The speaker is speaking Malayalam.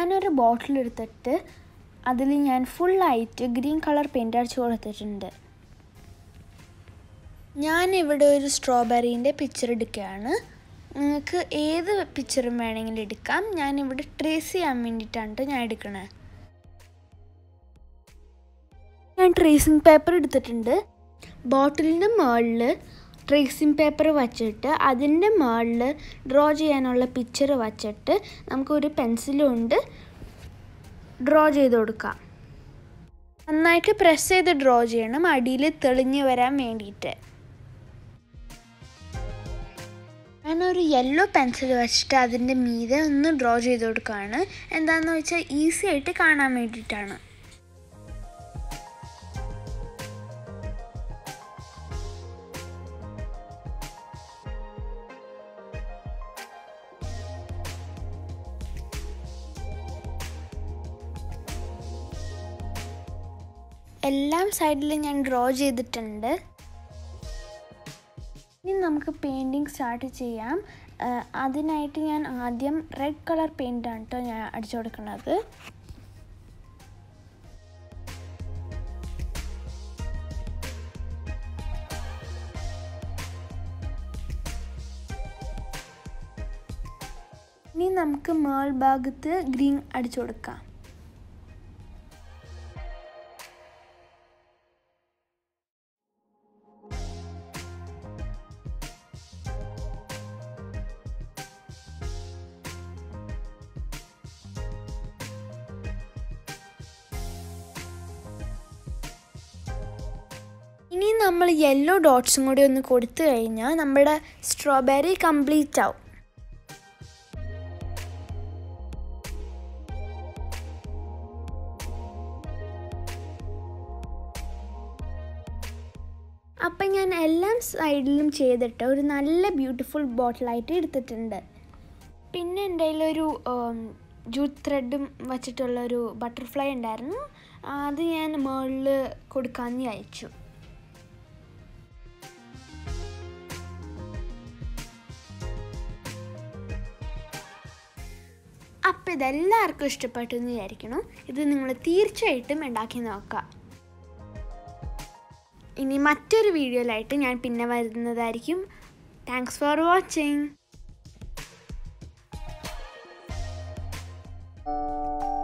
ഞാനൊരു ബോട്ടിൽ എടുത്തിട്ട് അതിൽ ഞാൻ ഫുള്ളായിട്ട് ഗ്രീൻ കളർ പെയിൻ്റ് അടിച്ച് കൊടുത്തിട്ടുണ്ട് ഞാനിവിടെ ഒരു സ്ട്രോബെറീൻ്റെ പിക്ചർ എടുക്കുകയാണ് നിങ്ങൾക്ക് ഏത് പിക്ചറും വേണമെങ്കിലും എടുക്കാം ഞാനിവിടെ ട്രേസ് ചെയ്യാൻ വേണ്ടിയിട്ടാണ് ഞാൻ എടുക്കണേ ഞാൻ ട്രേസിങ് പേപ്പർ എടുത്തിട്ടുണ്ട് ബോട്ടിലിൻ്റെ മുകളിൽ ട്രേസിങ് പേപ്പർ വച്ചിട്ട് അതിൻ്റെ മുകളിൽ ഡ്രോ ചെയ്യാനുള്ള പിക്ചർ വച്ചിട്ട് നമുക്കൊരു പെൻസിലും കൊണ്ട് ഡ്രോ ചെയ്ത് കൊടുക്കാം നന്നായിട്ട് പ്രസ് ചെയ്ത് ഡ്രോ ചെയ്യണം അടിയിൽ തെളിഞ്ഞു വരാൻ വേണ്ടിയിട്ട് ഞാനൊരു യെല്ലോ പെൻസിൽ വെച്ചിട്ട് അതിൻ്റെ മീതെ ഒന്ന് ഡ്രോ ചെയ്ത് കൊടുക്കുകയാണ് എന്താണെന്ന് വെച്ചാൽ ഈസി ആയിട്ട് കാണാൻ വേണ്ടിയിട്ടാണ് എല്ലാം സൈഡിലും ഞാൻ ഡ്രോ ചെയ്തിട്ടുണ്ട് ഇനി നമുക്ക് പെയിൻറ്റിങ് സ്റ്റാർട്ട് ചെയ്യാം അതിനായിട്ട് ഞാൻ ആദ്യം റെഡ് കളർ പെയിൻ്റാണ് കേട്ടോ ഞാൻ അടിച്ചു കൊടുക്കുന്നത് ഇനി നമുക്ക് മേൾ ഭാഗത്ത് ഗ്രീൻ അടിച്ചു കൊടുക്കാം ഇനി നമ്മൾ യെല്ലോ ഡോട്ട്സും കൂടി ഒന്ന് കൊടുത്തു കഴിഞ്ഞാൽ നമ്മുടെ സ്ട്രോബെറി കംപ്ലീറ്റ് ആവും അപ്പം ഞാൻ എല്ലാം സൈഡിലും ചെയ്തിട്ട് ഒരു നല്ല ബ്യൂട്ടിഫുൾ ബോട്ടിലായിട്ട് എടുത്തിട്ടുണ്ട് പിന്നെ എൻ്റെ കയ്യിലൊരു ജൂട്ട് ത്രെഡും വച്ചിട്ടുള്ളൊരു ബട്ടർഫ്ലൈ ഉണ്ടായിരുന്നു അത് ഞാൻ മുകളിൽ കൊടുക്കാമെന്ന് വിചാരിച്ചു അപ്പോൾ ഇതെല്ലാവർക്കും ഇഷ്ടപ്പെട്ടു എന്ന് വിചാരിക്കണം ഇത് നിങ്ങൾ തീർച്ചയായിട്ടും ഉണ്ടാക്കി നോക്കുക ഇനി മറ്റൊരു വീഡിയോയിലായിട്ട് ഞാൻ പിന്നെ വരുന്നതായിരിക്കും താങ്ക്സ് ഫോർ വാച്ചിങ്